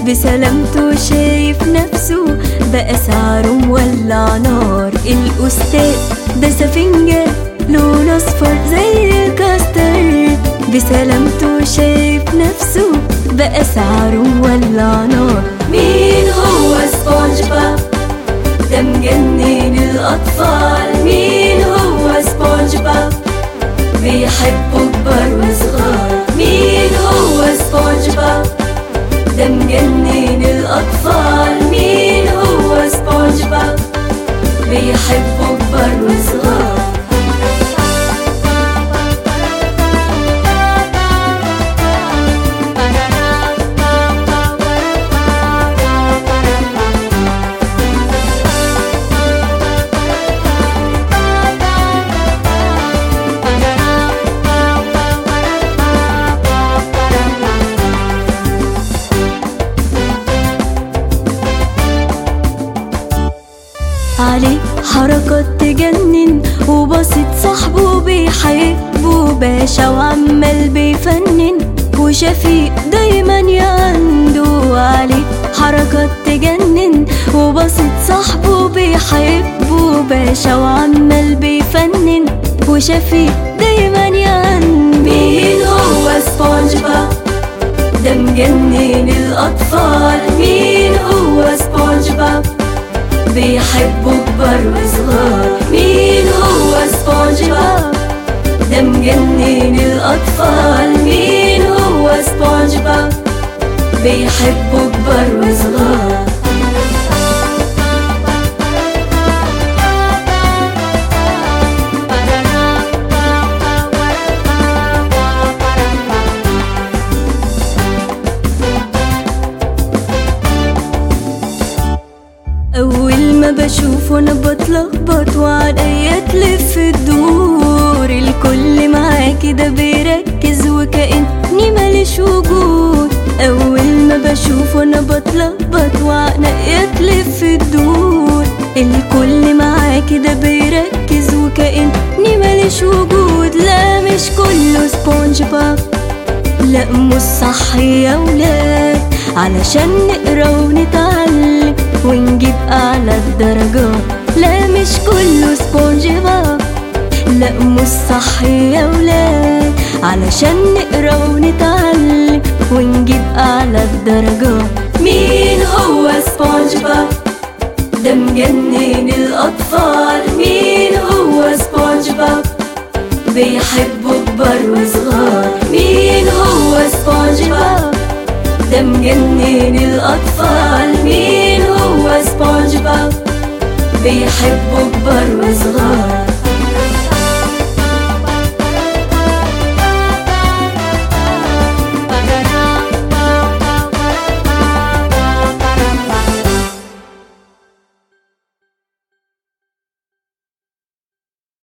بسلامته شايف نفسه بقى سعره مولع نار الأستاذ ده سفنجة لونه أصفر زي الكاستر بسلامته شايف نفسه بقى سعره مولع نار مين هو سبونج بوب ده مجنن الأطفال مين هو سبونج بوب بيحبوا كبار وصغار مين هو سبونج بوب ده مجنن الأطفال مين هو سبونج بوب بيحبوا كبار وصغار عليه حركات تجنن وبسيط صاحبه بيحبه باشا وعمال بيفنن وشفيق دايما يعنده عليه حركات تجنن وبسيط صاحبه بيحبه باشا وعمال بيفنن وشفيق دايما يعنده مين هو سبونج بوب ده مجنن الأطفال مين هو سبونج بوب بيحبوا كبار وصغار مين هو سبونج بوب ده مجنن الأطفال مين هو سبونج بوب بيحبوا كبار وصغار أول ما بشوفه أنا بتلخبط وعليا تلف الدور الكل معاه كده بيركز وكأني ماليش وجود أول ما بشوفه أنا بتلخبط وعليا تلف الدور الكل معاه كده بيركز وكأني ماليش وجود لا مش كله سبونج بوب لا مش صح يا ولاد علشان نقرا ونتعلم ونجيب اعلى الدرجات لا مش كله سبونج بوب لا مش صح يا ولاد علشان نقرا ونتعلم ونجيب اعلى الدرجات مين هو سبونج بوب ده مجنن الاطفال مين هو سبونج بوب بيحبوا كبار وصغار مين هو سبونج بوب ده مجنن الأطفال مين هو سبونج بوب بيحبوا كبار وصغار